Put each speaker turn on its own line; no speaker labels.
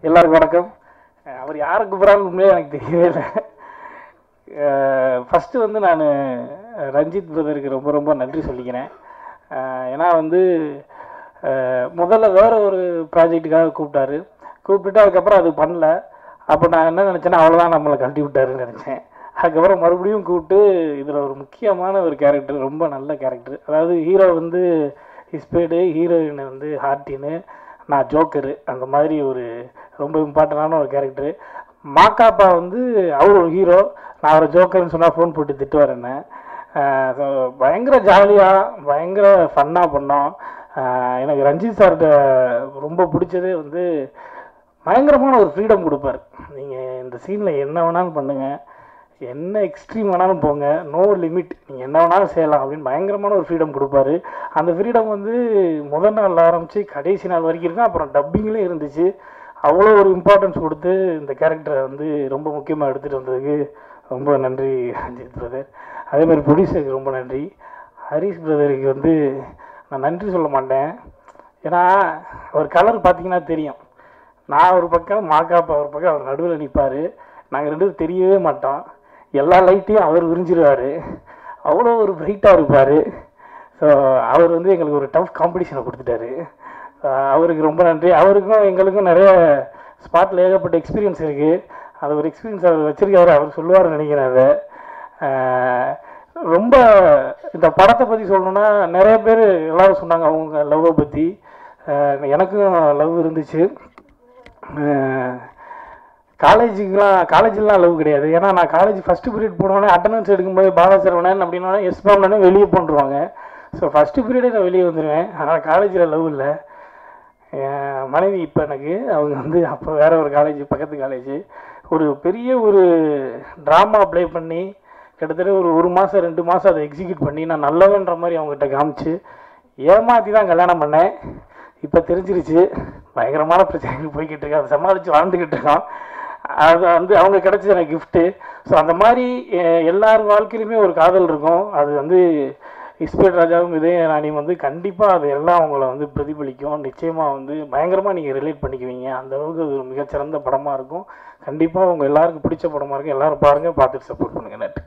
எல்லாருக்கும் வணக்கம் அஹ் அவர் யாரை கூப்பிட்றான்னு உண்மையே எனக்கு தெரியவே இல்லை ஃபஸ்ட்டு வந்து நான் ரஞ்சித் பிரதருக்கு ரொம்ப ரொம்ப நன்றி சொல்லிக்கிறேன் அஹ் ஏன்னா வந்து அஹ் முதல்ல வேற ஒரு ப்ராஜெக்ட்டுக்காக கூப்பிட்டாரு கூப்பிட்டுட்டு அதுக்கப்புறம் அது பண்ணல அப்போ நான் என்ன நினச்சேன்னா அவ்வளோதான் நம்மளை கழட்டி விட்டாருன்னு நினச்சேன் அதுக்கப்புறம் மறுபடியும் கூப்பிட்டு இதில் ஒரு முக்கியமான ஒரு கேரக்டர் ரொம்ப நல்ல கேரக்டர் அதாவது ஹீரோ வந்து ஹிஸ்பேடு ஹீரோயின் வந்து ஹார்டின்னு நான் ஜோக்கரு அந்த மாதிரி ஒரு ரொம்ப இம்பார்ட்டண்டான ஒரு கேரக்டரு மாக்காப்பா வந்து அவர் ஒரு ஹீரோ நான் ஒரு ஜோக்கர்னு சொன்னால் ஃபோன் போட்டு திட்டுவார் என்ன ஆஹ் so பயங்கர ஜாலியாக பயங்கர ஃபன்னாக பண்ணோம் ஆஹ் எனக்கு ரஞ்சித் சார்கிட்ட ரொம்ப பிடிச்சதே வந்து பயங்கரமான ஒரு ஃப்ரீடம் கொடுப்பார் நீங்கள் இந்த சீனில் என்ன வேணாலும் பண்ணுங்கள் என்ன எக்ஸ்ட்ரீம் வேணாலும் போங்க நோ லிமிட் நீங்கள் என்ன வேணாலும் செய்யலாம் அப்படின்னு பயங்கரமான ஒரு ஃப்ரீடம் கொடுப்பாரு அந்த ஃப்ரீடம் வந்து முதல் நாள் ஆரம்பித்து கடைசி நாள் வரைக்கும் இருக்கும் அப்புறம் டப்பிங்லேயும் இருந்துச்சு அவ்வளோ ஒரு இம்பார்ட்டன்ஸ் கொடுத்து இந்த கேரக்டரை வந்து ரொம்ப முக்கியமாக எடுத்துகிட்டு வந்ததுக்கு ரொம்ப நன்றி அஜித் பிரதர் அதே மாதிரி ப்ரொடியூசருக்கு ரொம்ப நன்றி ஹரிஷ் பிரதருக்கு வந்து நான் நன்றி சொல்ல மாட்டேன் ஏன்னா அவர் கலர் பார்த்தீங்கன்னா தெரியும் நான் ஒரு பக்கம் மாக்காப்பா ஒரு பக்கம் அவர் நடுவில் நிற்பார் நாங்கள் ரெண்டு பேரும் தெரியவே மாட்டோம் எல்லா லைட்டையும் அவர் விரிஞ்சிருவார் அவ்வளோ ஒரு பிரைட்டாக இருப்பார் ஸோ அவர் வந்து எங்களுக்கு ஒரு டஃப் காம்படிஷனை கொடுத்துட்டாரு அஹ் அவருக்கு ரொம்ப நன்றி அவருக்கும் எங்களுக்கும் நிறைய ஸ்பாட்டில் ஏகப்பட்ட எக்ஸ்பீரியன்ஸ் இருக்குது அது ஒரு எக்ஸ்பீரியன்ஸ் அவர் வச்சிருக்காரு அவர் சொல்லுவார்னு நினைக்கிறேன் அதை அஹ் ரொம்ப இந்த படத்தை பற்றி சொல்லணும்னா நிறைய பேர் எல்லாரும் சொன்னாங்க அவங்க லவ்வை பற்றி எனக்கும் லவ் இருந்துச்சு காலேஜுக்குலாம் காலேஜ்லாம் லவ் கிடையாது ஏன்னா நான் காலேஜ் ஃபஸ்ட்டு பீரியட் போனோடனே அட்டண்டன்ஸ் எடுக்கும்போது பாலசரவணன் அப்படின்னா எஸ் மேம்னே வெளியே போட்டுருவாங்க ஸோ ஃபஸ்ட்டு பீரியடே நான் வெளியே வந்துடுவேன் ஆனால் காலேஜில் லவ் இல்லை என் மனைவி இப்போ எனக்கு அவங்க வந்து அப்போ வேற ஒரு காலேஜ் பக்கத்து காலேஜ் ஒரு பெரிய ஒரு ட்ராமா ப்ளே பண்ணி கிட்டத்தட்ட ஒரு ஒரு மாதம் ரெண்டு மாதம் அதை எக்ஸிக்யூட் பண்ணி நான் நல்லவன்ற மாதிரி அவங்ககிட்ட காமிச்சு ஏமாற்றி தான் கல்யாணம் பண்ணேன் இப்போ தெரிஞ்சிருச்சு பயங்கரமான பிரச்சனைகள் போய்கிட்டு இருக்கு அதை சமாளித்து வாழ்ந்துக்கிட்டு இருக்கோம் அது வந்து அவங்க கிடைச்ச எனக்கு கிஃப்ட்டு ஸோ அந்த மாதிரி எ- எல்லார் வாழ்க்கையிலுமே ஒரு காதல் இருக்கும் அது வந்து இஸ்பேட் ராஜாவும் இதே ராணியும் வந்து கண்டிப்பாக அது எல்லாம் அவங்கள வந்து பிரதிபலிக்கும் நிச்சயமாக வந்து பயங்கரமாக நீங்கள் ரிலேட் பண்ணிக்குவீங்க அந்த அளவுக்கு அது ஒரு மிகச்சிறந்த படமாக இருக்கும் கண்டிப்பாக உங்கள் எல்லாருக்கும் பிடிச்ச படமாக இருக்கும் எல்லாரும் பாருங்கள் பார்த்துட்டு சப்போர்ட் பண்ணுங்கள் நன்றி